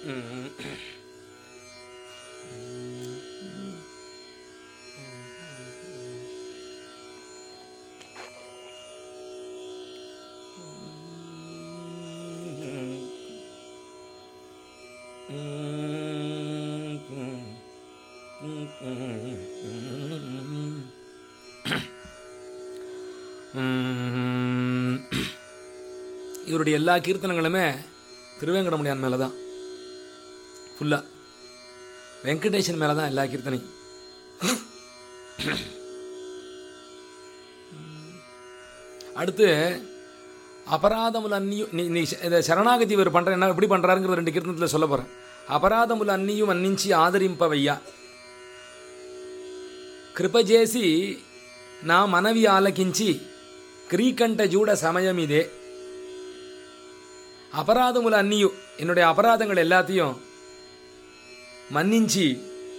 உம். இவருடைய எல்லா கீர்த்தனங்களுமே திருவேங்கடமுடியான் மேலே தான் ஃபுல்லாக வெங்கடேசன் மேலே தான் எல்லா கீர்த்தனையும் அடுத்து அபராதமுல் அன்னியும் நீ நீ இதை சரணாகதி இவர் பண்ணுற என்ன எப்படி பண்ணுறாருங்கிறது ரெண்டு கீர்த்தனத்தில் சொல்ல போகிறேன் అపరాధములు అన్నీయు మన్నించి ఆదరింపవయ్యా కృపజేసి నా మనవి ఆలకించి క్రీకంఠ జూడ సమయమిదే அபராதமுல அன்னியும் என்னுடைய அபராதங்கள் எல்லாத்தையும் மன்னிச்சு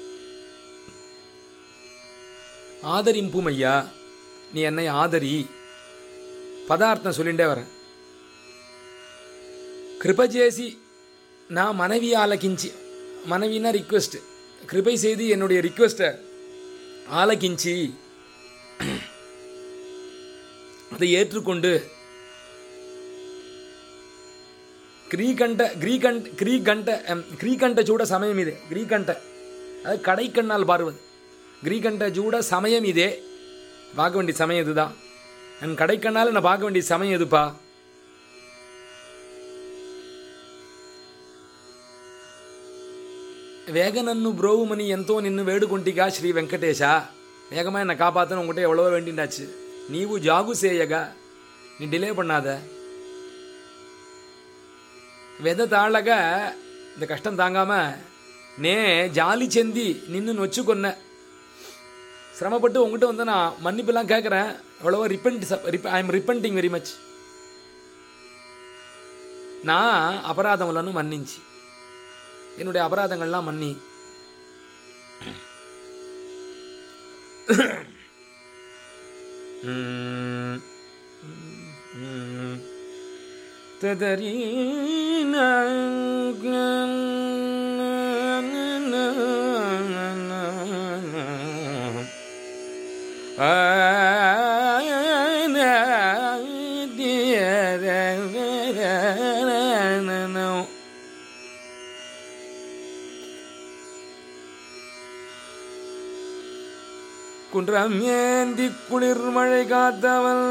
ஆதரிம்பும் ஐயா நீ என்னை ஆதரி பதார்த்தம் சொல்லிண்டே வரேன் கிருபஜேசி நான் மனைவி ஆலக்கிஞ்சி மனைவினா ரிக்வெஸ்ட் கிருபை செய்து என்னுடைய ரிக்வெஸ்ட்டை ஆலக்கிஞ்சி அதை ஏற்றுக்கொண்டு கிரீகண்ட கிரீகண்ட் கிரீகண்ட எம், கிரீகண்ட சூட சமயம் இது கிரீகண்ட அது கடைக்கண்ணால் பார்வது கிரீகண்ட சூட சமயம் இதே பார்க்க வேண்டிய சமயம் இதுதான் என் கடைக்கண்ணால் நான் பார்க்க வேண்டிய சமயம் எதுப்பா వేగ నన్ను బ్రోవుమని ఎంతో నిన్ను వేడుకొంటిగా శ్రీ వెంకటేశ வேகமாக என்னை காப்பாற்றணும் உங்கள்கிட்ட எவ்வளவோ வேண்டிண்டாச்சு நீவு ஜாகு சேயகா நீ டிலே பண்ணாத వెద తాళగా இந்த கஷ்டம் தாங்காம నే ஜாலி செந்தி நின்று நொச்சுக்கொன்ன சிரமப்பட்டு உங்ககிட்ட வந்து நான் மன்னிப்பெல்லாம் கேட்குறேன் எவ்வளவோ repent I am repenting very much நான் அபராதமுலன்னு மன்னிச்சு என்னுடைய அபராதங்கள்லாம் மன்னி ம், ம், ததரீன குன்றம் ஏந்தி குளிர் மழை காத்தவன்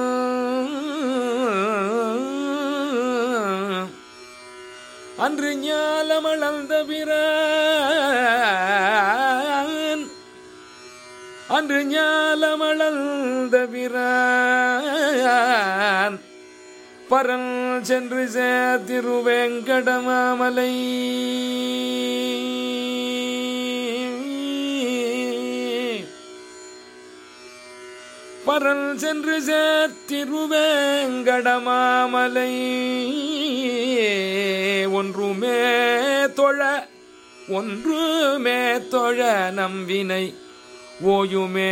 அன்று ஞாலமளந்த பிரான் அன்று ஞாலமளந்த பிரான் பரல் சென்று சேர்த்திருவேங்கடமாமலை பரல் சென்று சேர்த்திருவேங்கடமாமலை ஒன்றுமே தொழ ஒன்றுமே தொழ நம்பினை ஓயுமே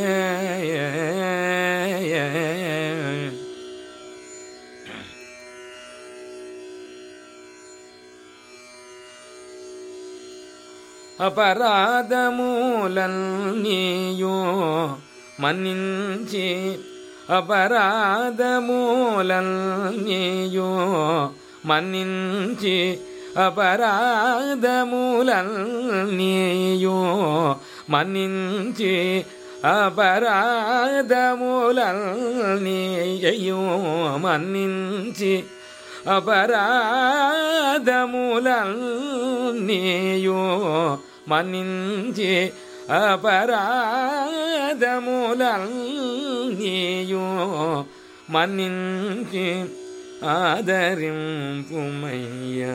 అపరాధ మూలన్నీయో మన్నించి అపరాధ మూలన్నీయో మన్నించి అపరాధ మూలన్నీయో మన్నించి అపరాధ మూలన్నీయో మన్నించి అపరాధములన్నీయో మన్నించి అపరాధములన్నీయో మన్నించి ఆదరింపుమయ్యా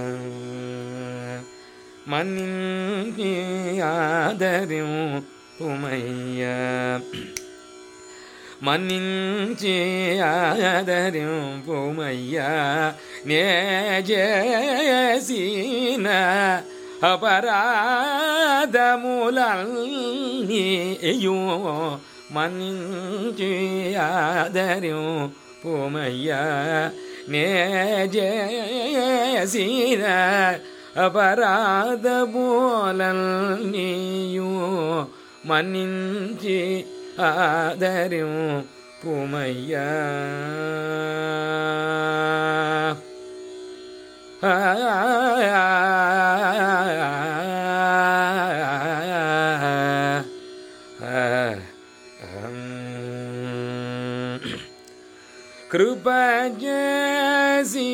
మన్నించి ఆదరింపుమయ్యా మన్నించి ఆదరింపుమయ్యా నే చేసిన అపరాధములన్నీయో మన్నించి ఆదరింపుమయ్యా నే చేసిన అపరాధ నీయు మన్నించి ఆదర్యం పుమయ్యా కృపజసి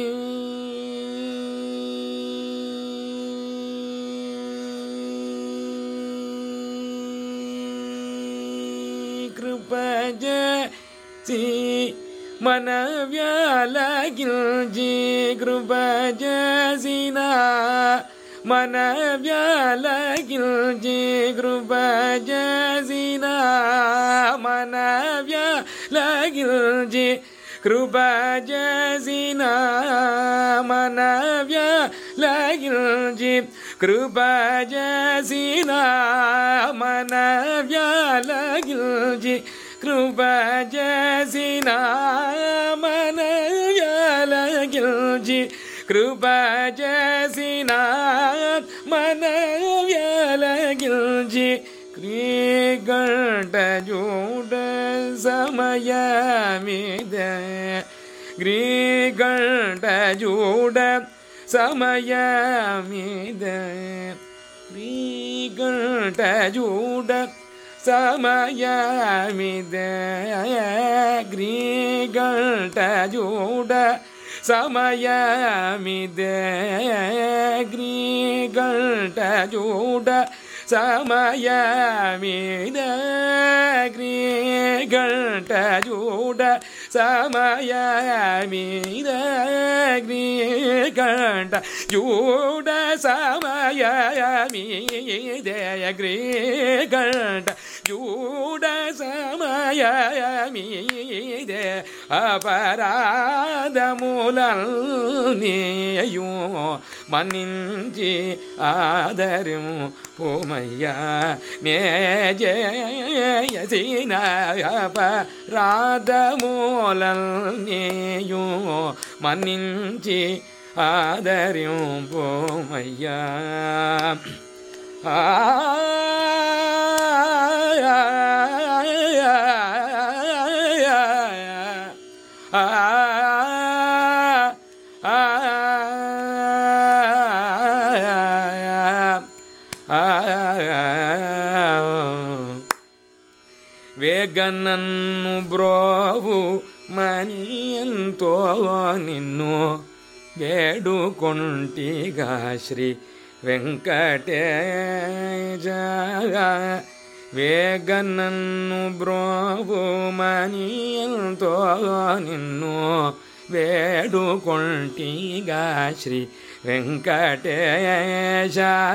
కృపజసి మన వ్యాలగిల్జి కృపజసినా మన వ్యాలగిల్జి కృపజసినా మన వ్యాలగిల్జి కృపజసినా మన వ్యాలగిల్జి కృపజసినా మన వ్యాలగిల్జి కృపజసినా మన వ్యాలగిల్జి కృపజసినా మన వ్యాలగిల్జి క్రీగంట జూడ సమయమిద గ్రీగంట జూడ సమయమిద గ్రీగంట జూడ సమయమిద గ్రీగంట జూడ సమయమిద గ్రీగంట జూడ సమయమిద గ్రీగంట జూడ సమయమిద గ్రీగంట జూడ సమయమిద గ్రీగంట జూడ సమయమిద అపరాధములన్నీయు మన్నించి ఆదరం పోమయ్యా నే జయసిన అపరాధములన్నీయు మన్నించి ఆదరం పోమయ్యా వేగనన్ను బ్రోవు మని ఎంతో నిన్ను వేడుకొంటిగా శ్రీ వెంకటేజ వేగనన్ను బ్రోవు మని ఎంతో నిన్ను వేడుకొంటిగా శ్రీ వెంకటేశ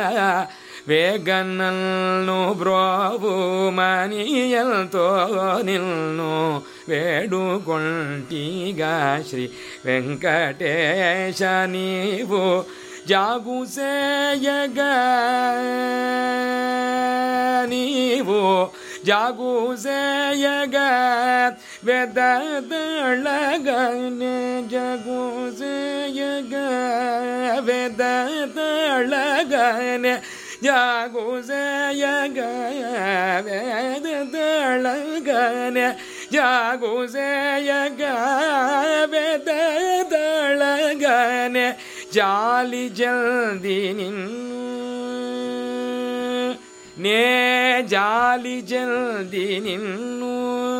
వేగన్నల్ను బ్రోవు మనియల్తో నిల్ను వేడుకొంటిగా శ్రీ వెంకటేశ నీవు జాగుసేయగా నీవు ಜಾಗೂಸೆಯಗ ವೆದದಳಗನೆ ಜಗೂಸೆಯಗ ವೆದದಳಗನೆ ಜಾಗೂಸೆಯಗ ವೇದದಳಗನೆ ಜಾಗೂಸೆಯಗ ವೆದದಳಗನೆ ಜಾಲಿ ಜಲ್ದಿ ನಿನ್ನು నే జాలి జల్ది నిన్ను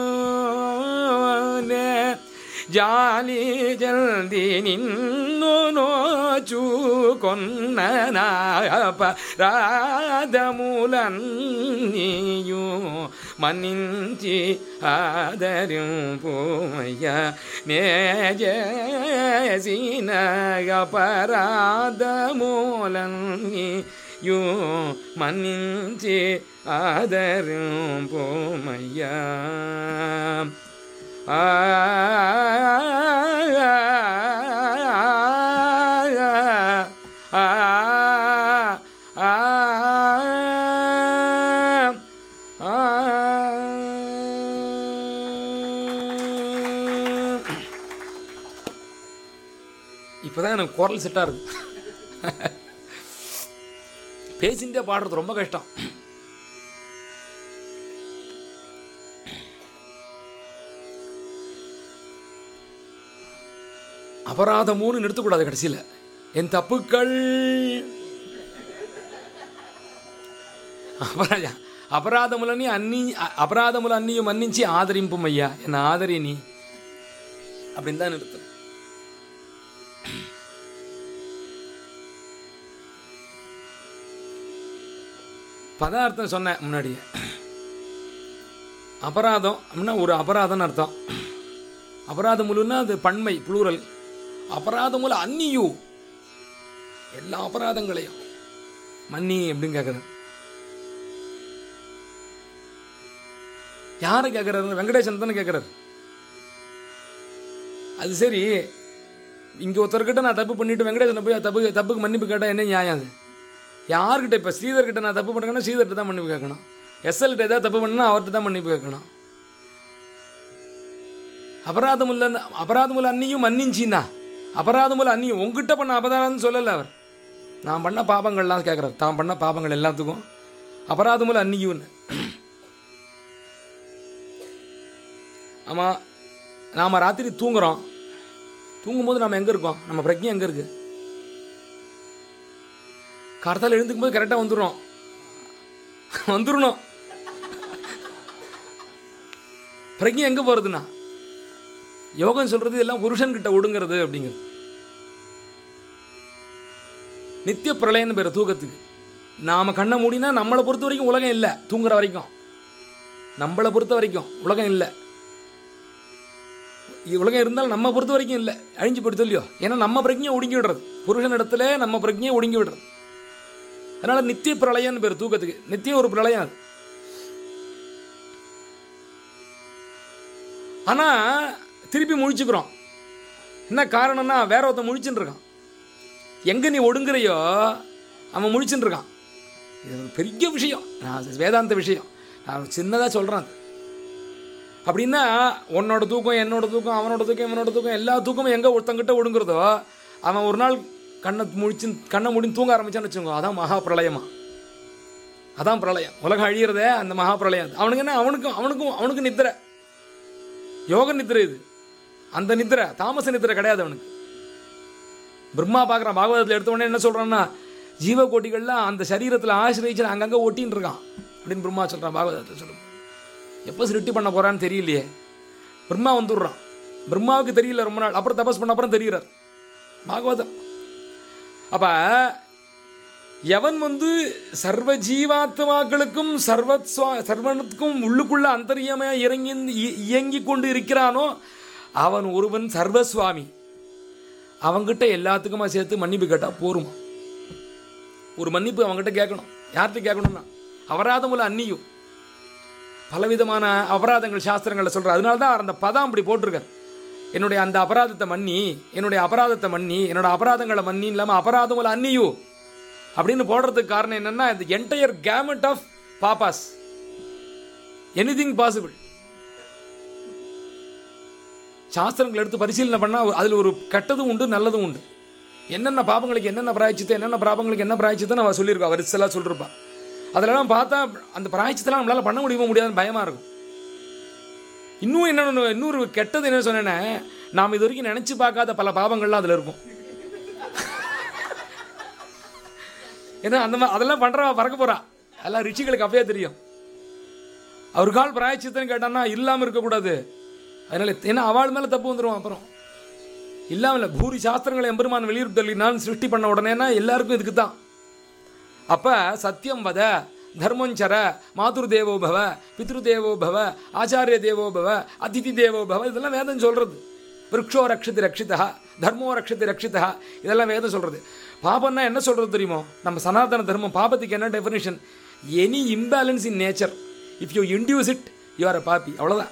నే జాలి జల్ది నిన్ను నోచుకొన్న రాధములన్నీయు మన్నించి ఆదరింపుమయ్యా నే చేసిన అపరాధములన్నీ యో మన్నించి ఆదరింపుమయ్యా ఆ இப்போதான் எனக்கு குரல் செட்டாக இருக்கு பேசிகிட்டே பாடுறது ரொம்ப கஷ்டம் அபராதமுன்னு நிறுத்தக்கூடாது கடைசியில் என் தப்புக்கள் అపరాధ అపరాధములని అన్ని అపరాధములు అన్నీ మన్నించి ఆదరింపుమయ్యా ఎన్న ఆదరి நீ அப்படின்னு தான் நிறுத்தம் பதார்த்தம் சொன்னேன் முன்னாடியே அபராதம் அப்படின்னா ஒரு அபராதம்னு அர்த்தம் அபராதமுலுன்னா அது பன்மை புளூரல் அபராதமுல அந்நியூ எல்லா அபராதங்களையும் மன்னி அப்படின்னு கேட்குறேன் யாரை கேட்குறாரு வெங்கடேசன் தானே கேட்குறாரு அது சரி இங்கே ஒருத்தர்கிட்ட நான் தப்பு பண்ணிட்டு வெங்கடேசனை போய் தப்பு தப்புக்கு மன்னிப்பு கேட்டால் என்ன நியாயம் அது யார்கிட்ட இப்போ ஸ்ரீதர்கிட்ட நான் தப்பு பண்ணுறேன்னா ஸ்ரீதர்கிட்ட தான் மன்னிப்பு கேட்கணும் எஸ்எல்கிட்ட ஏதாவது தப்பு பண்ணா அவர்கிட்ட தான் மன்னிப்பு கேட்கணும் அபராதமுல்ல அபராதமுல்ல அன்னியும் மன்னிச்சின்னா அபராதமுல்ல அன்னியும் உங்ககிட்ட பண்ண அபராதம்னு சொல்லலை அவர் நான் பண்ண பாபங்கள்லாம் கேட்குறாரு தான் பண்ண பாபங்கள் எல்லாத்துக்கும் அபராதமுல்ல அன்னியும்னு ஆமாம் நாம் ராத்திரி தூங்குறோம் தூங்கும்போது நம்ம எங்கே இருக்கோம் நம்ம பிரஜை எங்கே இருக்குது கார்த்தால எழுந்துக்கும் போது கரெக்டாக வந்துடுறோம் வந்துடணும் பிரஜை எங்கே போகிறதுண்ணா யோகம் சொல்கிறது எல்லாம் புருஷன்கிட்ட ஒடுங்கிறது அப்படிங்கிறது நித்திய பிரளயம்னு பேர் தூக்கத்துக்கு நாம் கண்ணை மூடினா நம்மளை பொறுத்த வரைக்கும் உலகம் இல்லை தூங்குற வரைக்கும் நம்மளை பொறுத்த வரைக்கும் உலகம் இல்லை உலகம் இருந்தாலும் நம்ம பொறுத்த வரைக்கும் இல்லை அழிஞ்சு போயிடுது இல்லையோ ஏன்னா நம்ம பிரஜையை ஒடுங்கி விடுறது புருஷன் இடத்துல நம்ம பிரஜையை ஒடுங்கி விடுறது அதனால நித்திய பிரளயம்னு பேர் தூக்கத்துக்கு நித்தியம் ஒரு பிரளயம் அது ஆனால் திருப்பி முழிச்சுக்கிறோம் என்ன காரணம்னா வேற ஒருத்தன் முழிச்சுன்னு இருக்கான் எங்கே நீ ஒடுங்குறையோ அவன் முழிச்சுன்னு இருக்கான் இது ஒரு பெரிய விஷயம் நான் வேதாந்த விஷயம் நான் சின்னதாக சொல்கிறேன் அப்படின்னா உன்னோட தூக்கம் என்னோட தூக்கம் அவனோட தூக்கம் இவனோட தூக்கம் எல்லா தூக்கமும் எங்கே ஒருத்தங்கிட்ட ஒடுங்குறதோ அவன் ஒரு நாள் கண்ணை முடிச்சு கண்ணை முடின்னு தூங்க ஆரம்பிச்சான்னு வச்சுக்கோ அதான் மகா பிரளயமா அதான் பிரளயம் உலகம் அழியிறதே அந்த மகா பிரளயம் அவனுக்கு என்ன அவனுக்கும் அவனுக்கும் அவனுக்கு நித்திரை யோக நித்திரை இது அந்த நித்திரை தாமச நித்திரை கிடையாது அவனுக்கு பிரம்மா பார்க்குறான் பாகவதத்தில் எடுத்த உடனே என்ன சொல்கிறான்னா ஜீவகோட்டிகள்லாம் அந்த சரீரத்தில் ஆசிரியச்சு அங்கங்கே ஒட்டின்னு இருக்கான் அப்படின்னு பிரம்மா சொல்கிறான் பாகவதத்தில் சொல்லும் எப்போ சிருஷ்டி பண்ண போகிறான்னு தெரியலையே பிரம்மா வந்துடுறான் பிரம்மாவுக்கு தெரியல ரொம்ப நாள் அப்புறம் தபஸ் பண்ண அப்புறம் தெரிகிறார் பாகவதம் அப்போ எவன் வந்து சர்வ ஜீவாத்மாக்களுக்கும் சர்வஸ்வா சர்வனுக்கும் உள்ளுக்குள்ள அந்தரியமாக இறங்கி இயங்கி கொண்டு இருக்கிறானோ அவன் ஒருவன் சர்வசுவாமி அவங்கிட்ட எல்லாத்துக்குமா சேர்த்து மன்னிப்பு கேட்டால் போருமா ஒரு மன்னிப்பு அவங்ககிட்ட கேட்கணும் யார்கிட்ட கேட்கணும்னா அபராதமுல அந்நியும் பலவிதமான அபராதங்கள் சாஸ்திரங்களில் சொல்கிறார் அதனால தான் அந்த பதம் அப்படி போட்டிருக்கார் என்னுடைய அந்த அபராதத்தை மன்னி என்னுடைய அபராதத்தை மன்னி என்னோட அபராதங்களை மன்னி இல்லாமல் அபராதமுல அந்நியும் அப்படின்னு போடுறதுக்கு காரணம் என்னன்னா இந்த என்டையர் கேமெட் ஆஃப் பாப்பாஸ் எனிதிங் பாசிபிள் சாஸ்திரங்கள் எடுத்து பரிசீலனை பண்ணால் அதில் ஒரு கெட்டதும் உண்டு நல்லதும் உண்டு என்னென்ன பாபங்களுக்கு என்னென்ன பிராய்ச்சித்து என்னென்ன பாபங்களுக்கு என்ன பிராய்ச்சித்து அவள் சொல்லியிருக்கா வரிசலாக சொல்லியிருப்பா அதிலலாம் பார்த்தா அந்த பிராய்ச்சத்தெல்லாம் நம்மளால் பண்ண முடியுமா முடியாதுன்னு பயமாக இருக்கும் இன்னும் என்னென்ன இன்னொரு கெட்டது என்ன சொன்னேன்னா நாம் இது வரைக்கும் நினச்சி பார்க்காத பல பாவங்கள்லாம் அதில் இருக்கும் ஏன்னா அந்த மாதிரி அதெல்லாம் பண்ணுறா பறக்க போகிறா எல்லாம் ரிஷிகளுக்கு அப்பயே தெரியும் அவர் கால் பிராய்ச்சித்தன்னு கேட்டான்னா இல்லாமல் இருக்கக்கூடாது அதனால ஏன்னா அவள் மேலே தப்பு வந்துடும் அப்புறம் இல்லாமல் பூரி சாஸ்திரங்களை எம்பெருமான் வெளியுறுத்தலினான் சிருஷ்டி பண்ண உடனேனா எல்லாருக்கும் இதுக்கு தான் அப்போ சத்தியம் வத தர்மஞ்சர மாதுரு தேவோ பவ பித்ரு தேவோ பவ ஆச்சாரிய தேவோ பவ அதிதி தேவோ பவ இதெல்லாம் வேதம் சொல்கிறது விரக்ஷோ ரக்ஷதி ரக்ஷிதா தர்மோ ரக்ஷதி ரக்ஷிதா இதெல்லாம் வேதம் சொல்கிறது பாபம்னா என்ன சொல்கிறது தெரியுமோ நம்ம சனாதன தர்மம் பாபத்துக்கு என்ன definition any imbalance in nature if you induce it you are a பாப்பி அவ்வளோதான்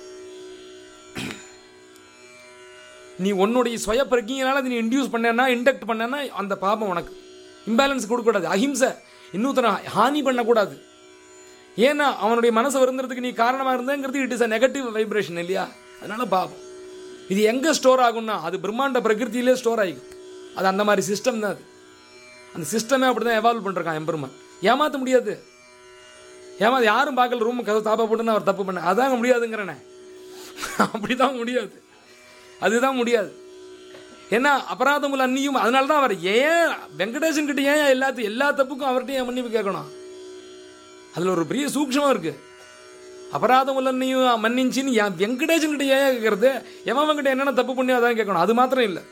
நீ உன்னுடைய சுய பிரஜையினால நீ இன்டியூஸ் பண்ணனா இண்டக்ட் பண்ணனா அந்த பாபம் உனக்கு இம்பேலன்ஸ் கொடுக்கக்கூடாது அஹிம்சை இன்னொருத்தனை ஹானி பண்ணக்கூடாது ஏன்னா அவனுடைய மனசை வருந்துறதுக்கு நீ காரணமாக இருந்தேங்கிறது it is a negative vibration இல்லையா அதனால பாபம் இது எங்கே ஸ்டோர் ஆகும்னா அது பிரம்மாண்ட பிரகிருத்திலே ஸ்டோர் ஆகிக்கும் அது அந்த மாதிரி சிஸ்டம் தான் அது அந்த சிஸ்டமே அப்படி தான் எவால்வ் பண்ணிருக்கான் எம்பெருமான் ஏமாற்ற முடியாது ஏமா யாரும் பார்க்கல ரூம் கதை தாப்பா போட்டுன்னு அவர் தப்பு பண்ண அதாங்க முடியாதுங்கிறனே அப்படிதான் முடியாது அதுதான் முடியாது ஏன்னா அபராதமுல் அன்னியும் அதனால தான் அவர் ஏன் வெங்கடேசன் கிட்ட ஏன் எல்லாத்து எல்லா தப்புக்கும் அவர்கிட்ட ஏன் மன்னிப்பு கேட்கணும் அதில் ஒரு பெரிய சூக்ஷமம் இருக்கு அபராதமுல் அன்னியும் மன்னிச்சின்னு ஏன் வெங்கடேசன் கிட்ட ஏன் கேட்கறது எவன் கிட்ட என்னென்ன தப்பு பண்ணி அதான் கேட்கணும் அது மாத்திரம் இல்லை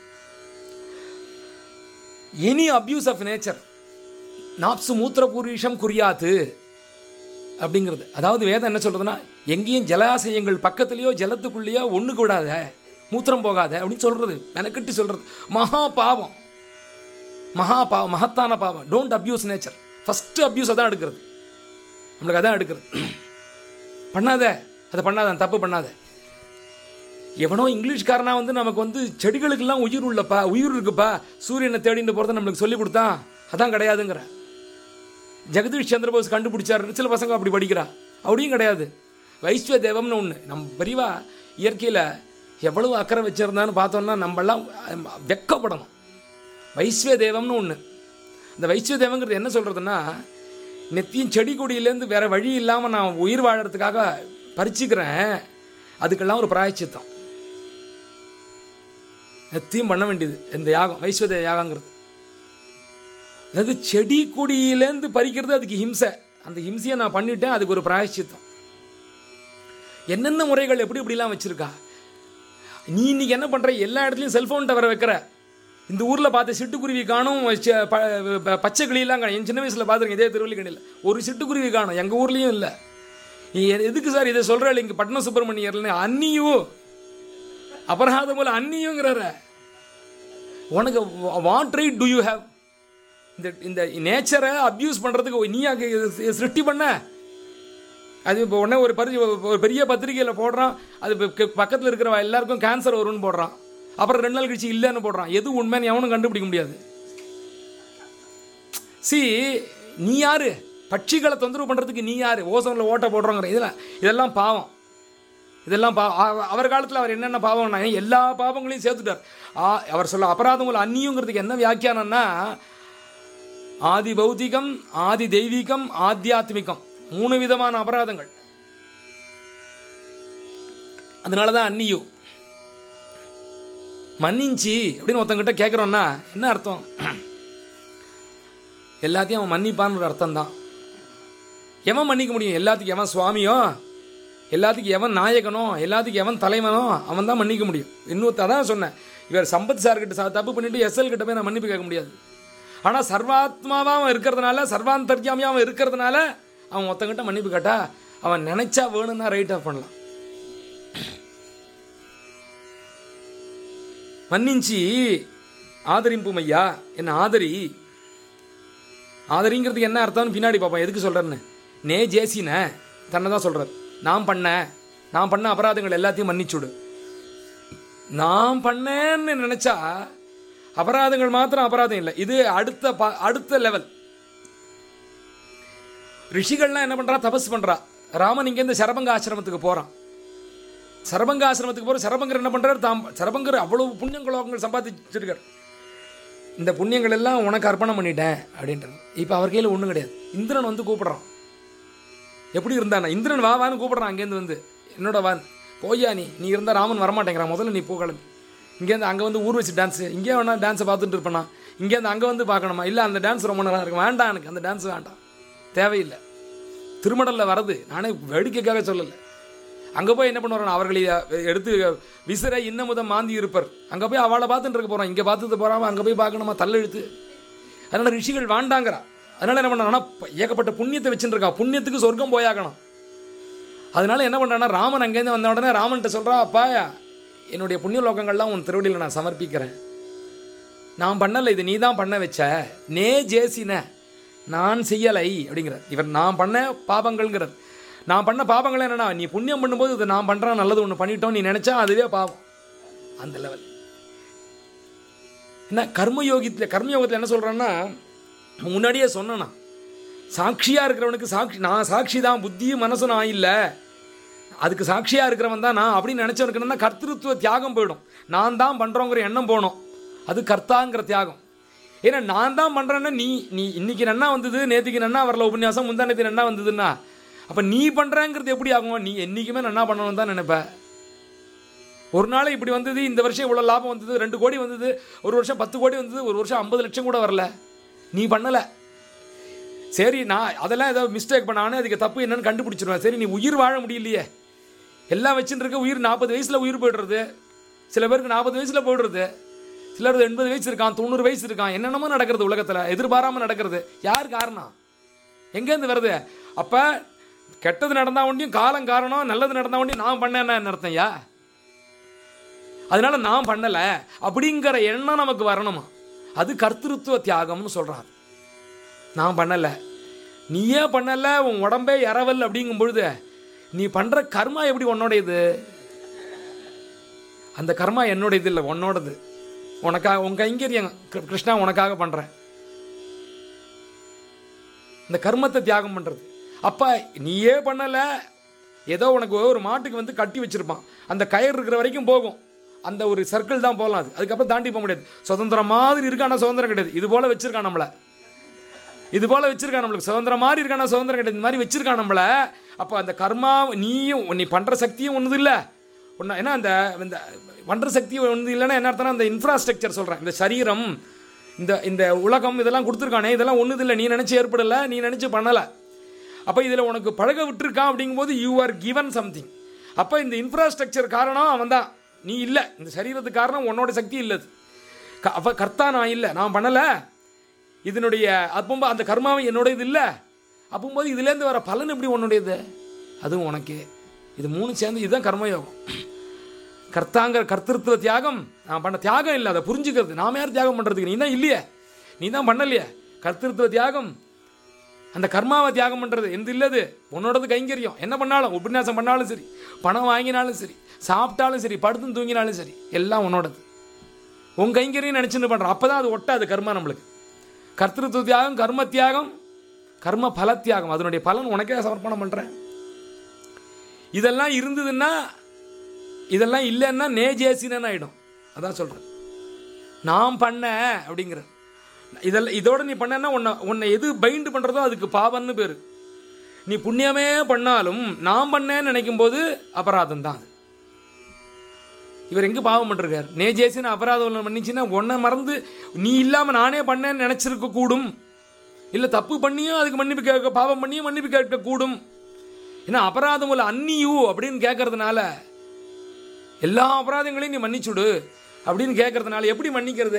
எனி அப்யூஸ் ஆஃப் நேச்சர் நாப்சு மூத்திரபூர்வீஷம் குறியாத்து அப்படிங்கிறது அதாவது வேதம் என்ன சொல்றதுன்னா எங்கேயும் ஜலாசயங்கள் பக்கத்துலேயோ ஜலத்துக்குள்ளேயோ ஒன்று கூடாத மூத்திரம் போகாத அப்படின்னு சொல்றது மெனக்கட்டி சொல்றது மகா பாவம் மகா பாவம் மகத்தான பாவம் don't abuse nature first abuse அதான் எடுக்கிறது நம்மளுக்கு அதான் எடுக்கிறது பண்ணாத அதை பண்ணாத தப்பு பண்ணாத எவனோ இங்கிலீஷ்காரனா வந்து நமக்கு வந்து செடிகளுக்கெல்லாம் உயிர் உள்ளப்பா உயிர் இருக்குப்பா சூரியனை தேடிட்டு போகிறத நம்மளுக்கு சொல்லி கொடுத்தான் அதான் கிடையாதுங்கிற ஜெகதீஷ் சந்திரபோஸ் கண்டுபிடிச்சாரு சில பசங்க அப்படி படிக்கிறா அப்படியும் கிடையாது வைஸ்வ தேவம்னு ஒன்று நம்ம பெரியவா இயற்கையில் எவ்வளவு அக்கறை வச்சிருந்தான்னு பார்த்தோம்னா நம்மெல்லாம் வெக்கப்படணும் வைஸ்வ தேவம்னு ஒன்று இந்த வைஸ்வ தேவங்கிறது என்ன சொல்கிறதுன்னா நெத்தியும் செடி கொடியிலேருந்து வேற வழி இல்லாமல் நான் உயிர் வாழறதுக்காக பறிச்சுக்கிறேன் அதுக்கெல்லாம் ஒரு பிராயச்சித்தம் நெத்தியும் பண்ண வேண்டியது இந்த யாகம் வைஸ்வதேவ யாகங்கிறது அதாவது செடி கொடியிலேருந்து பறிக்கிறது அதுக்கு ஹிம்சை அந்த ஹிம்சையை நான் பண்ணிட்டேன் அதுக்கு ஒரு பிராயச்சித்தம் என்னென்ன முறைகள் எப்படி இப்படிலாம் வச்சிருக்கா நீ இன்னைக்கு என்ன பண்ற எல்லா இடத்துலையும் செல்போன் டவரை வைக்கிற இந்த ஊரில் பார்த்த சிட்டுக்குருவி காணும் ச- ப- ப- பச்சை கிளியெல்லாம் காணும் என் சின்ன வயசில் பார்த்துருக்கேன் இதே திருவள்ளிக்கணியில் ஒரு சிட்டுக்குருவி காணும் எங்கள் ஊர்லேயும் இல்லை நீ எ- எதுக்கு சார் இதை சொல்கிற இங்கே பட்ன சுப்பிரமணியர்னு அன்னியும் அபராதம் போல அன்னியுங்கிறார உனக்கு what right do you have இந்த இந்த நேச்சரை அப்யூஸ் பண்ணுறதுக்கு நீ அங்கே சிருஷ்டி பண்ண அது இப்போ உடனே ஒரு பரி ஒரு பெரிய பத்திரிகையில் போடுறான் அது பக்கத்தில் இருக்கிற எல்லாருக்கும் கேன்சர் வரும்னு போடுறான் அப்புறம் ரெண்டு நாள் கழிச்சு இல்லைன்னு போடுறான் எது உண்மைன்னு எவனும் கண்டுபிடிக்க முடியாது சி நீ யாரு பட்சிகளை தொந்தரவு பண்ணுறதுக்கு நீ யாரு ஓசோனில் ஓட்ட போடுறோங்கிற இதெல்லாம் இதெல்லாம் பாவம் இதெல்லாம் பா அவ- அவர் காலத்தில் அவர் என்னென்ன பாவம்னா எல்லா பாவங்களையும் சேர்த்துட்டார் ஆ, அவர் சொல்ல அபராதங்கள் அந்நியங்கிறதுக்கு என்ன வியாக்கியானம்னா ஆதி பௌதிகம் ஆதி தெய்வீகம் ஆத்தியாத்மிகம் மூணு விதமான அபராதங்கள் அதனால தான் அந்நியு மன்னிஞ்சி அப்படின்னு ஒருத்தங்கிட்ட கேட்குறோன்னா என்ன அர்த்தம் எல்லாத்தையும் அவன் மன்னிப்பான்னு அர்த்தம் தான் எவன் மன்னிக்க முடியும் எல்லாத்துக்கும் எவன் சுவாமியோ எல்லாத்துக்கும் எவன் நாயகனோ எல்லாத்துக்கும் எவன் தலைவனோ அவன் தான் மன்னிக்க முடியும் இன்னொருத்த அதான் சொன்னேன் இவர் சம்பத் சார் கிட்ட ச- தப்பு பண்ணிட்டு எஸ்எல் கிட்ட போய் நான் மன்னிப்பு கேட்க முடியாது ஆனால் சர்வாத்மாவா அவன் இருக்கிறதுனால சர்வாந்தர்யாமியா அவன் இருக்கிறதுனால அவன் ஒருத்தங்கிட்ட மன்னிப்பு கேட்டா அவன் நினைச்சா வேணும்னா ரைட் ஆஃப் பண்ணலாம் மன்னிஞ்சி ஆதரிம்பும் ஐயா என்ன ஆதரி ஆதரிங்கிறதுக்கு என்ன அர்த்தம்னு பின்னாடி பார்ப்போம் எதுக்கு சொல்கிறேன்னு நே ஜேசின தன்னை தான் சொல்கிறார் நான் பண்ணேன் நான் பண்ண அபராதங்கள் எல்லாத்தையும் மன்னிச்சுடு நான் பண்ணேன்னு நினச்சா அபராதங்கள் மாத்திரம் அபராதம் இல்லை இது அடுத்த ப- அடுத்த லெவல் ரிஷிகள்லாம் என்ன பண்ணுறா தபஸ் பண்ணுறா ராமன் இங்கேருந்து சரபங்க ஆசிரமத்துக்கு போகிறான் சரபங்க ஆசிரமத்துக்கு போகிற சரபங்கர் என்ன பண்ணுறாரு தாம் சரபங்கர் அவ்வளவு புண்ணியங்களோகங்கள் சம்பாதிச்சிருக்கார் இந்த புண்ணியங்கள் எல்லாம் உனக்கு அர்ப்பணம் பண்ணிட்டேன் அப்படின்றது இப்போ அவர் கையில் ஒன்றும் கிடையாது இந்திரன் வந்து கூப்பிடுறான் எப்படி இருந்தானா இந்திரன் வா வான்னு கூப்பிடுறான் அங்கேருந்து வந்து என்னோட வான் போய்யா நீ நீ இருந்தால் ராமன் வரமாட்டேங்கிறான் முதல்ல நீ போ கிளம்பி இங்கேருந்து அங்கே வந்து ஊர் வச்சு டான்ஸு இங்கே வேணா டான்ஸை பார்த்துட்டு இருப்பேனா இங்கேருந்து அங்கே வந்து பார்க்கணுமா இல்லை அந்த டான்ஸ் ரொம்ப நல்லா இருக்கு வேண்டாம் எனக்கு அந்த டான்ஸ் வேண்டாம் தேவையில்லை திருமடலில் வரது நானே வேடிக்கைக்காக சொல்லலை அங்கே போய் என்ன பண்ணுவார் அவர்களை எடுத்து விசிற இன்னமுதம் மாந்தி இருப்பர் அங்கே போய் அவளை பார்த்துட்டு இருக்க போகிறான் இங்கே பார்த்துட்டு போகிறான் அங்கே போய் பார்க்கணுமா தள்ளெழுத்து அதனால ரிஷிகள் வேண்டாங்கிறா அதனால என்ன பண்ணான்னா ஏகப்பட்ட புண்ணியத்தை வச்சுட்டு இருக்கா புண்ணியத்துக்கு சொர்க்கம் போயாகணும் அதனால என்ன பண்ணுறான்னா ராமன் அங்கேருந்து வந்த உடனே ராமன்கிட்ட சொல்கிறா அப்பா என்னுடைய புண்ணிய லோகங்கள்லாம் உன் திருவடியில் நான் சமர்ப்பிக்கிறேன் நான் பண்ணலை இது நீ தான் பண்ண வச்ச நே ஜேசின நான் செய்யலை அப்படிங்கிறார் இவர் நான் பண்ண பாவங்கள்ங்கிறார் நான் பண்ண பாவங்கள் என்னன்னா நீ புண்ணியம் பண்ணும்போது இது நான் பண்ணுறேன் நல்லது ஒன்று பண்ணிட்டோம் நீ நினச்சா அதுவே பாவம் அந்த லெவல் என்ன கர்மயோகத்தில் கர்மயோகத்தில் என்ன சொல்கிறேன்னா முன்னாடியே சொன்னேன்னா சாட்சியாக இருக்கிறவனுக்கு சாட்சி நான் சாட்சி தான் புத்தியும் மனசும் நான் இல்லை அதுக்கு சாட்சியாக இருக்கிறவன் தான் நான் அப்படின்னு நினச்சவனுக்கு என்னன்னா கர்த்திருத்துவ தியாகம் போயிடும் நான் தான் பண்ணுறோங்கிற எண்ணம் போகணும் அது கர்த்தாங்கிற தியாகம் ஏன்னா நான் தான் பண்ணுறேன்னா நீ நீ இன்னைக்கு நன்னா வந்தது நேற்றுக்கு நன்னா வரல உபன்யாசம் முந்தானத்து நன்னா வந்ததுன்னா அப்போ நீ பண்ணுறேங்கிறது எப்படி ஆகும் நீ என்றைக்குமே நன்னா பண்ணணும் தான் நினைப்ப ஒரு நாள் இப்படி வந்தது இந்த வருஷம் இவ்வளோ லாபம் வந்தது ரெண்டு கோடி வந்தது ஒரு வருஷம் பத்து கோடி வந்தது ஒரு வருஷம் ஐம்பது லட்சம் கூட வரல நீ பண்ணலை சரி நான் அதெல்லாம் ஏதோ மிஸ்டேக் பண்ணானே அதுக்கு தப்பு என்னன்னு கண்டுபிடிச்சிருவேன் சரி நீ உயிர் வாழ முடியலையே எல்லாம் வச்சுட்டு இருக்க உயிர் நாற்பது வயசில் உயிர் போயிடுறது சில பேருக்கு நாற்பது வயசில் போயிடுறது சிலர் எண்பது வயசு இருக்கான் தொண்ணூறு வயசு இருக்கான் என்னென்னமோ நடக்கிறது உலகத்தில் எதிர்பாராமல் நடக்கிறது யார் காரணம் எங்கேருந்து வருது அப்போ கெட்டது நடந்தா ஒண்டியும் காலம் காரணம் நல்லது நடந்தா ஒண்டியும் நான் பண்ணேன்னா என்ன அர்த்தம்யா அதனால நான் பண்ணல அப்படிங்கிற எண்ணம் நமக்கு வரணுமா அது கர்த்திருத்துவ தியாகம்னு சொல்றாரு நான் பண்ணல நீயே பண்ணல உன் உடம்பே இரவல் அப்படிங்கும் பொழுது நீ பண்ற கர்மா எப்படி உன்னோடையது அந்த கர்மா என்னோடையது இல்லை உன்னோடது உனக்காக உன் கைங்கரியம் கிரு- கிருஷ்ணா உனக்காக பண்றேன் இந்த கர்மத்தை தியாகம் பண்றது அப்ப நீயே பண்ணல ஏதோ உனக்கு ஒரு மாட்டுக்கு வந்து கட்டி வச்சிருப்பான் அந்த கயிறு இருக்கிற வரைக்கும் போகும் அந்த ஒரு சர்க்கிள் தான் போகலாம் அது அதுக்கப்புறம் தாண்டி போக முடியாது சுதந்திரம் மாதிரி இருக்கு ஆனால் சுதந்திரம் கிடையாது இது போல வச்சிருக்கான் நம்மளை இது போல வச்சிருக்கான் நம்மளுக்கு சுதந்திரம் மாதிரி இருக்கான சுதந்திரம் கிடையாது இந்த மாதிரி வச்சிருக்கான் நம்மள அப்போ அந்த கர்மா நீயும் நீ பண்ற சக்தியும் ஒன்றுது இல்லை ஒன்றா ஏன்னா அந்த இந்த பண்ற சக்தி ஒன்று இல்லைன்னா என்ன அர்த்தம்னா அந்த இன்ஃப்ராஸ்ட்ரக்சர் சொல்கிறேன் இந்த சரீரம் இந்த இந்த உலகம் இதெல்லாம் கொடுத்துருக்கானே இதெல்லாம் ஒன்றுது இல்லை நீ நினச்சி ஏற்படலை நீ நினச்சி பண்ணலை அப்போ இதில் உனக்கு பழக விட்டுருக்கான் அப்படிங்கும்போது யூ ஆர் கிவன் சம்திங் அப்போ இந்த இன்ஃப்ராஸ்ட்ரக்சர் காரணம் அவன் தான் நீ இல்லை இந்த சரீரத்துக்கு காரணம் உன்னோட சக்தி இல்லை அது. க அப்போ கர்த்தா நான் இல்லை நான் பண்ணலை இதனுடைய அப்போ அந்த கர்மாவை என்னுடையது இல்லை அப்போது இதுலேருந்து வர பலன் எப்படி உன்னுடையது அதுவும் உனக்கு இது மூணு சேர்ந்து இதுதான் கர்மயோகம் கர்த்தாங்கிற கர்த்திருத்துவ தியாகம் நான் பண்ண தியாகம் இல்லை அதை புரிஞ்சுக்கிறது நாம யார் தியாகம் பண்ணுறதுக்கு நீ தான் இல்லையே நீ தான் பண்ணலையே கர்த்திருத்துவ தியாகம் அந்த கர்மாவை தியாகம் பண்ணுறது எந்த இல்லது உன்னோடது கைங்கரியம் என்ன பண்ணாலும் உபன்யாசம் பண்ணாலும் சரி பணம் வாங்கினாலும் சரி சாப்பிட்டாலும் சரி படுத்து தூங்கினாலும் சரி எல்லாம் உன்னோடது உன் கைங்கரியம் நினச்சின்னு பண்ணுறோம் அப்போ தான் அது ஒட்டாது கர்மா நம்மளுக்கு கர்த்திருத்துவ தியாகம் கர்ம தியாகம் கர்ம பல தியாகம் அதனுடைய பலன் உனக்கே சமர்ப்பணம் பண்ணுறேன் இதெல்லாம் இருந்ததுன்னா இதெல்லாம் இல்லைன்னா நேஜேசினன்னு ஆகிடும் அதான் சொல்கிறேன் நான் பண்ணேன் அப்படிங்கிற இதெல்லாம் இதோட நீ பண்ணேன்னா உன்னை உன்னை எது பைண்டு பண்ணுறதோ அதுக்கு பாவம்னு பேர் நீ புண்ணியமே பண்ணாலும் நான் பண்ணேன்னு நினைக்கும் போது அபராதம் தான் அது இவர் எங்கே பாவம் பண்ணிருக்கார் நேஜேசின்னு அபராதம் ஒன்று பண்ணிச்சுன்னா உன்னை மறந்து நீ இல்லாமல் நானே பண்ணேன்னு நினச்சிருக்க கூடும் இல்லை தப்பு பண்ணியும் அதுக்கு மன்னிப்பு கேட்க பாவம் பண்ணியும் மன்னிப்பு கேட்க கூடும் ஏன்னா அபராதம் உள்ள அந்நியூ அப்படின்னு கேட்கறதுனால எல்லா அபராதங்களையும் நீ மன்னிச்சுடு அப்படின்னு கேட்கறதுனால எப்படி மன்னிக்கிறது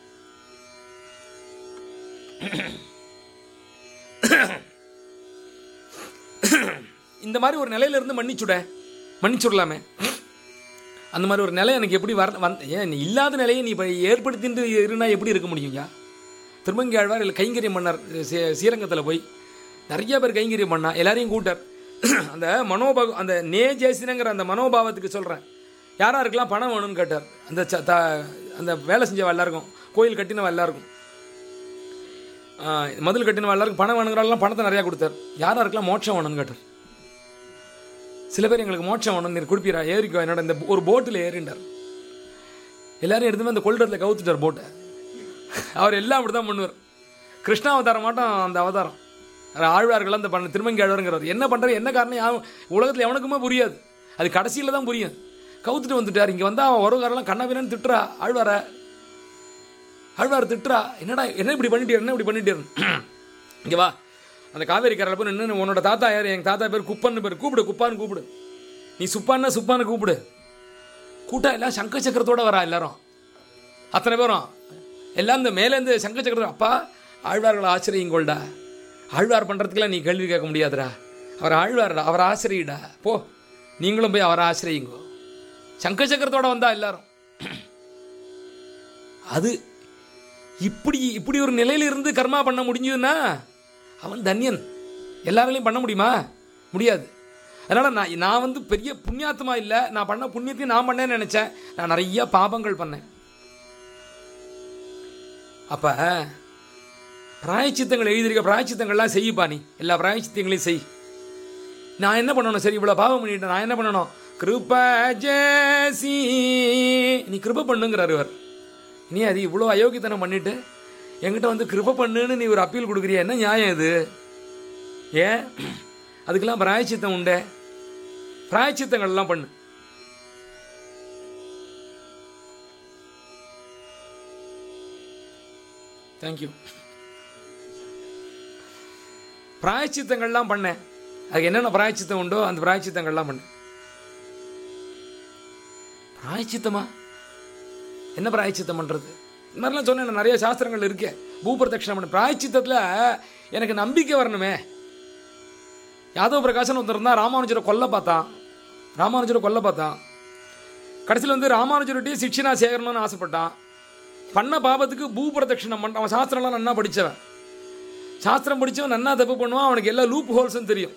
இந்த மாதிரி ஒரு நிலையில இருந்து மன்னிச்சுட மன்னிச்சுடலாமே அந்த மாதிரி ஒரு நிலை எனக்கு எப்படி வர வந்த ஏன் நீ இல்லாத நிலையை நீ இப்போ ஏற்படுத்திட்டு இருந்தால் எப்படி இருக்க முடியுங்க திருமங்கி ஆழ்வார் இல்லை கைங்கரியம் பண்ணார் சீ- ஸ்ரீரங்கத்தில் போய் நிறைய பேர் கைங்கரியம் பண்ணா எல்லாரையும் கூட்டார் அந்த மனோபாவ அந்த நேஜேசினங்கிற அந்த மனோபாவத்துக்கு சொல்கிறேன் யாரா இருக்கலாம் பணம் வேணும்னு கேட்டார் அந்த ச- த- அந்த வேலை செஞ்சவ எல்லாருக்கும் கோயில் கட்டினவ எல்லாருக்கும் ஆஹ், மதில் கட்டினவ எல்லாருக்கும் பணம் வேணுங்கிறாலாம் பணத்தை நிறையா கொடுத்தார் யாரா இருக்கலாம் மோட்சம் வேணும்னு கேட்டார் சில பேர் எங்களுக்கு மோட்சம் வேணும் நீர் கொடுப்பீரா ஏறிக்கோ என்னோட இந்த ஒரு போட்டில் ஏறிண்டார் எல்லாரும் எடுத்துமே அந்த கொள்டத்தில் கவுத்துட்டார் போட்டை அவர் எல்லாம் அப்படி தான் பண்ணுவார் கிருஷ்ணா அவதாரம் மாட்டோம் அந்த அவதாரம் அவர் ஆழ்வார்கள் அந்த பண்ண திருமங்கி ஆழ்வாருங்கிறவர் என்ன பண்ணுறது என்ன காரணம் யாரும் உலகத்தில் எவனுக்குமே புரியாது அது கடைசியில் தான் புரியும் கவுத்துட்டு வந்துட்டார் இங்கே வந்தால் அவன் உறவுகாரெல்லாம் கண்ணாபின்னு திட்டுறா ஆழ்வார ஆழ்வார் திட்டுறா என்னடா என்ன இப்படி பண்ணிட்டீர் என்ன இப்படி பண்ணிட்டீர் இங்கே வா அந்த காவேரி கரையில் போய் நின்று உன்னோட தாத்தா யார் எங்கள் தாத்தா பேர் குப்பன்னு பேர் கூப்பிடு குப்பான்னு கூப்பிடு நீ சுப்பான்னா சுப்பான்னு கூப்பிடு கூட்டா எல்லாம் சங்க சக்கரத்தோட வரா எல்லாரும் அத்தனை பேரும் எல்லாம் இந்த மேலேருந்து சங்க சக்கரத்தோட அப்பா ஆழ்வார்களை ஆச்சரியங்கோள்டா ஆழ்வார் பண்ணுறதுக்கெல்லாம் நீ கேள்வி கேட்க முடியாதுடா அவர் ஆழ்வார்டா அவர் ஆசிரியிடா போ நீங்களும் போய் அவரை ஆசிரியுங்கோ சங்க சக்கரத்தோட வந்தா எல்லாரும் அது இப்படி இப்படி ஒரு நிலையில இருந்து கர்மா பண்ண முடிஞ்சதுன்னா அவன் தன்யன் எல்லாராலையும் பண்ண முடியுமா முடியாது அதனால் நான் நான் வந்து பெரிய புண்ணியாத்மா இல்லை நான் பண்ண புண்ணியத்தையும் நான் பண்ணேன்னு நினச்சேன் நான் நிறைய பாபங்கள் பண்ணேன் அப்போ பிராயச்சித்தங்கள் எழுதியிருக்க பிராயச்சித்தங்கள்லாம் செய்யுப்பா நீ எல்லா பிராயச்சித்தங்களையும் செய் நான் என்ன பண்ணணும் சரி இவ்வளோ பாவம் பண்ணிட்டேன் நான் என்ன பண்ணணும் கிருப ஜேசி நீ கிருப பண்ணுங்கிறார் இவர் நீ அது இவ்வளோ அயோக்கியத்தனம் பண்ணிட்டு என்கிட்ட வந்து கிருப பண்ணுன்னு நீ ஒரு அப்பீல் கொடுக்குறிய என்ன நியாயம் இது ஏன் அதுக்கெல்லாம் பிராயச்சித்தம் உண்டே பிராயச்சித்தங்கள்லாம் பண்ணு தேங்க்யூ பிராயச்சித்தங்கள்லாம் பண்ணேன் அதுக்கு என்னென்ன பிராயச்சித்தம் உண்டோ அந்த பிராயச்சித்தங்கள்லாம் பண்ணேன் பிராயச்சித்தமா என்ன பிராயச்சித்தம் பண்ணுறது இந்த மாதிரிலாம் சொன்னேன் நிறைய சாஸ்திரங்கள் இருக்கே பூபிரதட்சணம் பண்ண பிராயச்சித்தத்தில் எனக்கு நம்பிக்கை வரணுமே யாதவ பிரகாசன் ஒருத்தர் இருந்தால் ராமானுஜரை கொல்ல பார்த்தான் ராமானுஜரை கொல்ல பார்த்தான் கடைசியில் வந்து ராமானுஜர்கிட்டயே சிக்ஷனா சேகரணும்னு ஆசைப்பட்டான் பண்ண பாபத்துக்கு பூபிரதட்சணம் பண்ண அவன் சாஸ்திரம்லாம் நன்னா படித்தவன் சாஸ்திரம் படித்தவன் நன்னா தப்பு பண்ணுவான் அவனுக்கு எல்லா லூப் ஹோல்ஸும் தெரியும்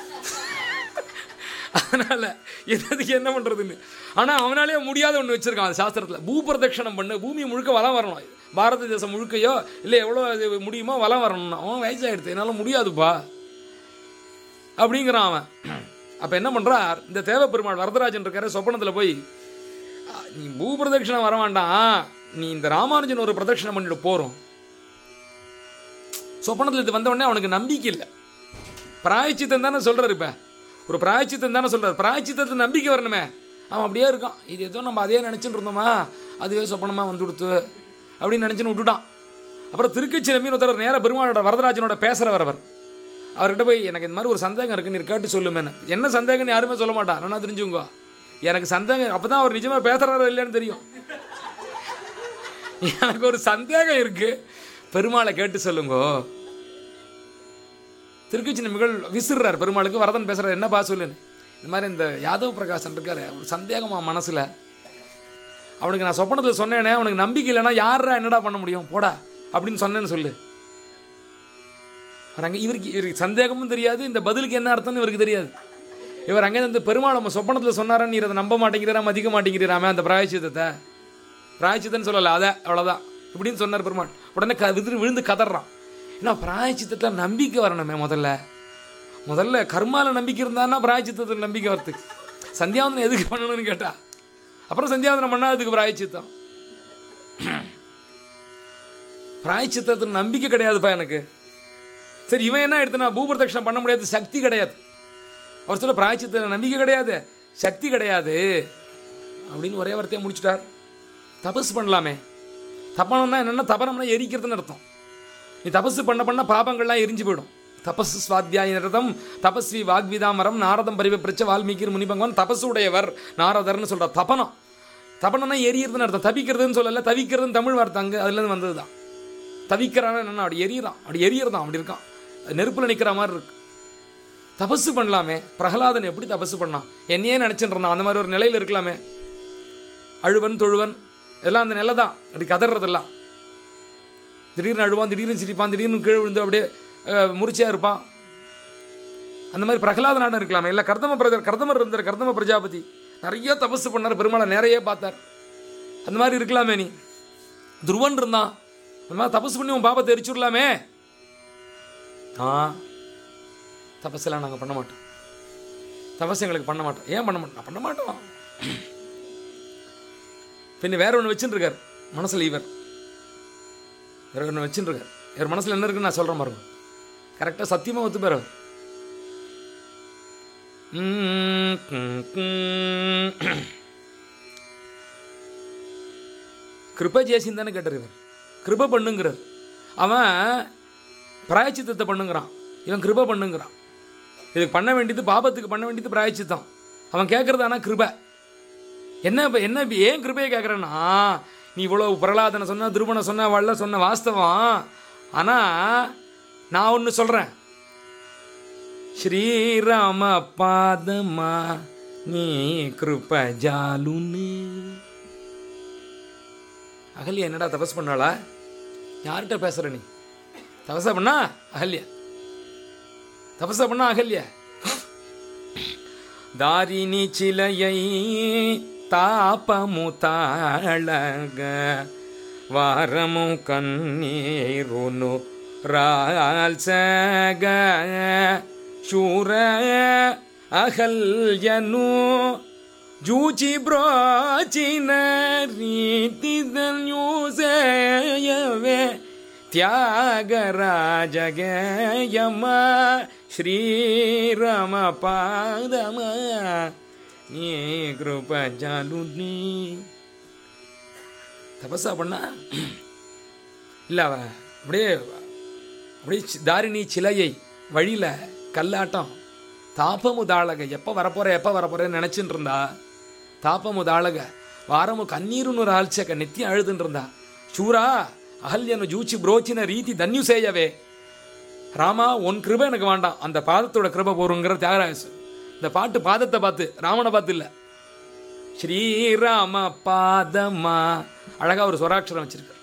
அதனால எதுக்கு என்ன பண்றதுன்னு ஆனா அவனாலே முடியாத ஒன்று வச்சிருக்கான் அந்த சாஸ்திரத்தில் பூபிரதட்சணம் பண்ணு பூமி முழுக்க வளம் வரணும் பாரத தேசம் முழுக்கையோ இல்லை எவ்வளோ அது முடியுமோ வளம் வரணும்னா அவன் வயசாகிடுது என்னால் முடியாதுப்பா அப்படிங்கிறான் அவன் அப்போ என்ன பண்ணுறார் இந்த தேவப்பெருமாள் வரதராஜன் இருக்காரு சொப்பனத்தில் போய் நீ பூ பிரதட்சிணம் வர வேண்டாம் நீ இந்த ராமானுஜன் ஒரு பிரதட்சிணம் பண்ணிட்டு போகிறோம் சொப்பனத்தில் இது வந்த உடனே அவனுக்கு நம்பிக்கை இல்லை பிராயச்சித்தம் தானே சொல்கிறார் இப்போ ஒரு பிராயச்சித்தம் தானே சொல்கிறார் பிராயச்சித்தத்தை நம்பிக்கை வரணுமே அவன் அப்படியே இருக்கான் இது ஏதோ நம்ம அதே நினச்சிட்டு இருந்தோமா அதுவே சொப்பனமாக வந்து கொடுத்து அப்படின்னு நினச்சின்னு விட்டுட்டான் அப்புறம் திருக்கச்சி நம்பின்னு ஒருத்தர் நேராக பெருமாளோட வரதராஜனோட பேசுகிறவர் அவர் அவர்கிட்ட போய் எனக்கு இந்த மாதிரி ஒரு சந்தேகம் இருக்கு நீ கேட்டு சொல்லுமேன்னு என்ன சந்தேகம்னு யாருமே சொல்ல மாட்டா நான் தெரிஞ்சுங்க எனக்கு சந்தேகம் அப்போ தான் அவர் நிஜமாக பேசுகிறாரோ இல்லைன்னு தெரியும் எனக்கு ஒரு சந்தேகம் இருக்கு பெருமாளை கேட்டு சொல்லுங்கோ திருக்கச்சி நம்பிகள் விசிறார் பெருமாளுக்கு வரதன் பேசுறாரு என்னப்பா சொல்லுன்னு இந்த மாதிரி இந்த யாதவ் பிரகாசன் இருக்காரு ஒரு சந்தேகமா மனசுல அவனுக்கு நான் சொப்பனத்தில் சொன்னேனே அவனுக்கு நம்பிக்கை இல்லைன்னா யாரா என்னடா பண்ண முடியும் போடா அப்படின்னு சொன்னேன்னு சொல்லு அவர் அங்கே இவருக்கு இவருக்கு சந்தேகமும் தெரியாது இந்த பதிலுக்கு என்ன அர்த்தம்னு இவருக்கு தெரியாது இவர் அங்கே இந்த பெருமாள் நம்ம சொப்பனத்தில் சொன்னாரா நீ அதை நம்ப மாட்டேங்கிறா மதிக்க மாட்டேங்கிறாமே அந்த பிராயச்சித்தத்தை பிராயச்சித்தன்னு சொல்லலை அதை அவ்வளோதான் இப்படின்னு சொன்னார் பெருமாள் உடனே க விதிரு விழுந்து கதறான் ஏன்னா பிராயச்சித்தத்தில் நம்பிக்கை வரணுமே முதல்ல முதல்ல கர்மால நம்பிக்கை இருந்தான்னா பிராயச்சித்தத்தில் நம்பிக்கை வரத்துக்கு சந்தியாவந்தனம் எதுக்கு பண்ணணும்னு கேட்டா அப்புறம் சந்தியாவந்தனம் பண்ணா அதுக்கு பிராயச்சித்தம் பிராயச்சித்தத்தில் நம்பிக்கை கிடையாதுப்பா எனக்கு சரி இவன் என்ன எடுத்தனா பூபிரதட்சணம் பண்ண முடியாது சக்தி கிடையாது அவர் சொல்ல பிராயச்சித்தத்தில் நம்பிக்கை கிடையாது சக்தி கிடையாது அப்படின்னு ஒரே வார்த்தையை முடிச்சிட்டார் தபஸ் பண்ணலாமே தப்பனம்னா என்னென்னா தபனம்னா எரிக்கிறதுன்னு அர்த்தம் நீ தபஸ் பண்ண பண்ண பாபங்கள்லாம் எரிஞ்சு போயிடும் தபஸ் சுவாத்தியாய நிரதம் தபஸ்வி வாக்விதாமரம் நாரதம் பரிவப்பிரச்ச வால்மீகி முனிபங்கவன் தபசு உடையவர் நாரதர்னு சொல்ற தபனம் தபனம்னா எரியறதுன்னு அர்த்தம் தவிக்கிறதுன்னு சொல்லல தவிக்கிறதுன்னு தமிழ் வார்த்தை அங்கே அதுலேருந்து வந்தது தான் தவிக்கிறான்னு என்னன்னா அப்படி எரியறான் அப்படி எரியறதான் அப்படி இருக்கான் நெருப்பில் நிற்கிற மாதிரி இருக்கு தபசு பண்ணலாமே பிரகலாதன் எப்படி தபசு பண்ணான் என்னையே நினச்சிட்டு இருந்தான் அந்த மாதிரி ஒரு நிலையில் இருக்கலாமே அழுவன் தொழுவன் எல்லாம் அந்த நிலை தான் அப்படி கதறதெல்லாம் திடீர்னு அழுவான் திடீர்னு சிரிப்பான் திடீர்னு கீழே விழுந்து அப்படியே அஹ், முறிச்சியா இருப்பான் அந்த மாதிரி பிரகலாதனான இருக்கலாமே இல்லை கர்தம பிரஜா கர்தமர் இருந்தார் கர்தம பிரஜாபதி நிறைய தபசு பண்ணார் பெருமாளை நிறைய பார்த்தார் அந்த மாதிரி இருக்கலாமே நீ துருவன் இருந்தான் அந்த மாதிரி தபசு பண்ணி உன் பாபத்தை எரிச்சுடலாமே ஆ தபஸெல்லாம் நாங்கள் பண்ண மாட்டோம் தபஸ் எங்களுக்கு பண்ண மாட்டோம் ஏன் பண்ண மாட்டோம் நான் பண்ண மாட்டோம் பின்ன வேற ஒன்று வச்சுருக்கார் மனசில் இவர் வேற ஒன்று வச்சுருக்கார் இவர் மனசில் என்ன இருக்குன்னு நான் சொல்கிறேன் பாருங்க கரெக்டாக சத்தியமாக ஒத்து பேர் அவர் ம், ம், ம். கிருப ஜேசின்னு தானே கேட்டார் இவர் கிருப பண்ணுங்கிறார் அவன் பிராயச்சித்தத்தை பண்ணுங்கிறான் இவன் கிருப பண்ணுங்கிறான் இதுக்கு பண்ண வேண்டியது பாபத்துக்கு பண்ண வேண்டியது பிராயச்சித்தம் அவன் கேட்கறது ஆனால் கிருப என்ன இப்ப என்ன இப்ப ஏன் கிருபையை கேட்குறேன்னா நீ இவ்வளோ பிரகலாதனை சொன்ன திருமண சொன்ன வல்ல சொன்ன வாஸ்தவம் ஆனால் நான் ஒன்று சொல்கிறேன் ஸ்ரீராம பாதமா நீ கிருப ஜாலுன்னு அகல்யா என்னடா தபஸ் பண்ணாளா யார்கிட்ட பேசுற நீ தபசா பண்ணா அகல்யா தபசா பண்ணா அகல்யா దారిని చిలయై తాపము తాళగ వారము కన్నీరును రాల్సగ శూర అహల్యను జూచి బ్రోచిన రీతి ధన్యూసేయవే ತ್ಯಾಗರಾಜಗೇಯಮ್ಮ ಶ್ರೀರಾಮ ಪಾದಮ நீ கிருப ஜாலுனி தபசா பண்ணா இல்லை அவ அப்படியே அப்படியே சி- தாரிணி சிலையை வழியில் கல்லாட்டம் தாபமுதாளக எப்போ வரப்போற எப்போ வரப்போறேன்னு நினச்சிட்டு இருந்தா ತಾಪಮುದಾಳಗ ವಾರಮು ಕಣ್ಣೀರುನು ರಾಲ್ಚಕ ನಿತ್ಯ ಅழுதுன்றிருந்தா ಶೂರಾ அகல்யனு ஜூச்சி புரோச்சின ரீதி தன்யு செய்யவே ராமா உன் கிருபை எனக்கு வேண்டாம் அந்த பாதத்தோட கிருபை போருங்கிற தியாகராஜ் இந்த பாட்டு பாதத்தை பார்த்து ராமனை பார்த்து இல்லை ஸ்ரீராம பாதமா அழகா ஒரு சொராட்சரம் வச்சிருக்கு